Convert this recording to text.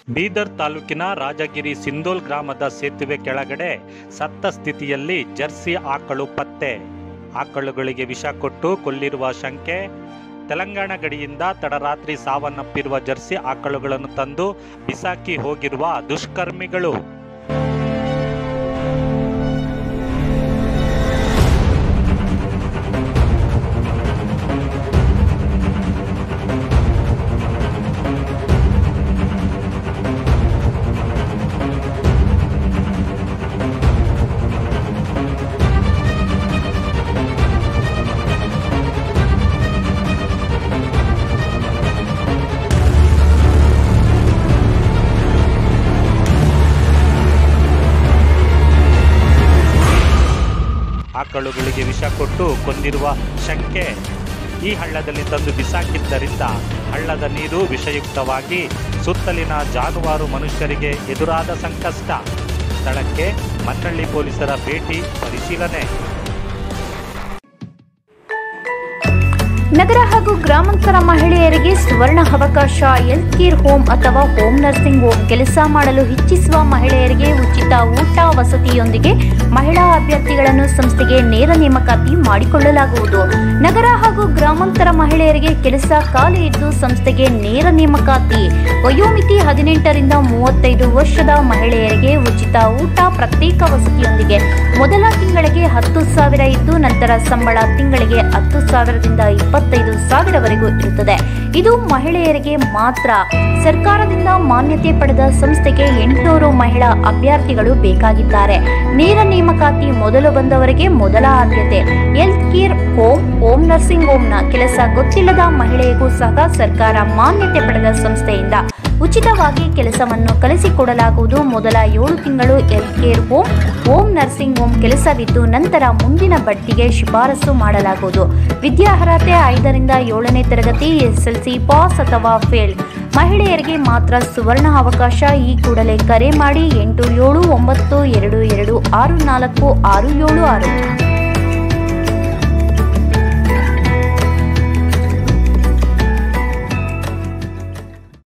ಬೀದರ್ ತಾಲೂಕಿನ ರಾಜಗಿರಿ ಸಿಂದೋಲ್ ಗ್ರಾಮದ ಸೇತುವೆ ಕೆಳಗಡೆ ಸತ್ತ ಸ್ಥಿತಿಯಲ್ಲಿ ಜರ್ಸಿ ಆಕಳು ಪತ್ತೆ ಆಕಳುಗಳಿಗೆ ವಿಷ ಕೊಟ್ಟು ಕೊಲ್ಲಿರುವ ಶಂಕೆ ತೆಲಂಗಾಣ ಗಡಿಯಿಂದ ತಡರಾತ್ರಿ ಸಾವನ್ನಪ್ಪಿರುವ ಜರ್ಸಿ ಆಕಳುಗಳನ್ನು ತಂದು ಬಿಸಾಕಿ ಹೋಗಿರುವ ದುಷ್ಕರ್ಮಿಗಳು ಆಕಳುಗಳಿಗೆ ವಿಷ ಕೊಟ್ಟು ಕೊಂದಿರುವ ಶಂಕೆ ಈ ಹಳ್ಳದಲ್ಲಿ ತಂದು ಬಿಸಾಕಿದ್ದರಿಂದ ಹಳ್ಳದ ನೀರು ವಿಷಯುಕ್ತವಾಗಿ ಸುತ್ತಲಿನ ಜಾನುವಾರು ಮನುಷ್ಯರಿಗೆ ಎದುರಾದ ಸಂಕಷ್ಟ ಸ್ಥಳಕ್ಕೆ ಮನ್ನಳ್ಳಿ ಪೊಲೀಸರ ಭೇಟಿ ಪರಿಶೀಲನೆ ನಗರ ಹಾಗೂ ಗ್ರಾಮಾಂತರ ಮಹಿಳೆಯರಿಗೆ ಸುವರ್ಣ ಅವಕಾಶ ಹೆಲ್ತ್ ಕೇರ್ ಹೋಮ್ ಅಥವಾ ಹೋಮ್ ನರ್ಸಿಂಗ್ ಹೋಮ್ ಕೆಲಸ ಮಾಡಲು ಇಚ್ಛಿಸುವ ಮಹಿಳೆಯರಿಗೆ ಉಚಿತ ಊಟ ವಸತಿಯೊಂದಿಗೆ ಮಹಿಳಾ ಅಭ್ಯರ್ಥಿಗಳನ್ನು ಸಂಸ್ಥೆಗೆ ನೇರ ನೇಮಕಾತಿ ಮಾಡಿಕೊಳ್ಳಲಾಗುವುದು ನಗರ ಹಾಗೂ ಗ್ರಾಮಾಂತರ ಮಹಿಳೆಯರಿಗೆ ಕೆಲಸ ಖಾಲಿ ಇದ್ದು ಸಂಸ್ಥೆಗೆ ನೇರ ನೇಮಕಾತಿ ವಯೋಮಿತಿ ಹದಿನೆಂಟರಿಂದ ಮೂವತ್ತೈದು ವರ್ಷದ ಮಹಿಳೆಯರಿಗೆ ಉಚಿತ ಊಟ ಪ್ರತ್ಯೇಕ ವಸತಿಯೊಂದಿಗೆ ಮೊದಲ ತಿಂಗಳಿಗೆ ಹತ್ತು ಸಾವಿರ ಇದ್ದು ನಂತರ ಸಂಬಳ ತಿಂಗಳಿಗೆ ಹತ್ತು ಸಾವಿರದಿಂದ ಇಪ್ಪತ್ತೈದು ಸಾವಿರವರೆಗೂ ಇರುತ್ತದೆ ಇದು ಮಹಿಳೆಯರಿಗೆ ಮಾತ್ರ ಸರ್ಕಾರದಿಂದ ಮಾನ್ಯತೆ ಪಡೆದ ಸಂಸ್ಥೆಗೆ ಎಂಟುನೂರು ಮಹಿಳಾ ಅಭ್ಯರ್ಥಿಗಳು ಬೇಕಾಗಿದ್ದಾರೆ ನೇರ ನೇಮಕಾತಿ ಮೊದಲು ಬಂದವರಿಗೆ ಮೊದಲ ಆದ್ಯತೆ health care home home nursing ಹೋಮ್ನ ಕೆಲಸ ಗೊತ್ತಿಲ್ಲದ ಮಹಿಳೆಗೂ ಸಹ ಸರ್ಕಾರ ಮಾನ್ಯತೆ ಪಡೆದ ಸಂಸ್ಥೆಯಿಂದ ಉಚಿತವಾಗಿ ಕೆಲಸವನ್ನು ಕಲಿಸಿಕೊಡಲಾಗುವುದು ಮೊದಲ ಏಳು ತಿಂಗಳು health care home home nursing home ಕೆಲಸವಿದ್ದು ನಂತರ ಮುಂದಿನ ಬಡ್ತಿಗೆ ಶಿಫಾರಸು ಮಾಡಲಾಗುವುದು ವಿದ್ಯಾರ್ಹತೆ ಐದರಿಂದ ಏಳನೇ ತರಗತಿ ಎಸ್ಎಲ್ಸಿ ಪಾಸ್ ಅಥವಾ ಫೇಲ್ ಮಹಿಳೆಯರಿಗೆ ಮಾತ್ರ ಸುವರ್ಣ ಅವಕಾಶ ಈ ಕೂಡಲೇ ಕರೆ ಮಾಡಿ ಎಂಟು ಏಳು ಒಂಬತ್ತು ಎರಡು ಎರಡು ಆರು ನಾಲ್ಕು ಆರು ಏಳು ಆರು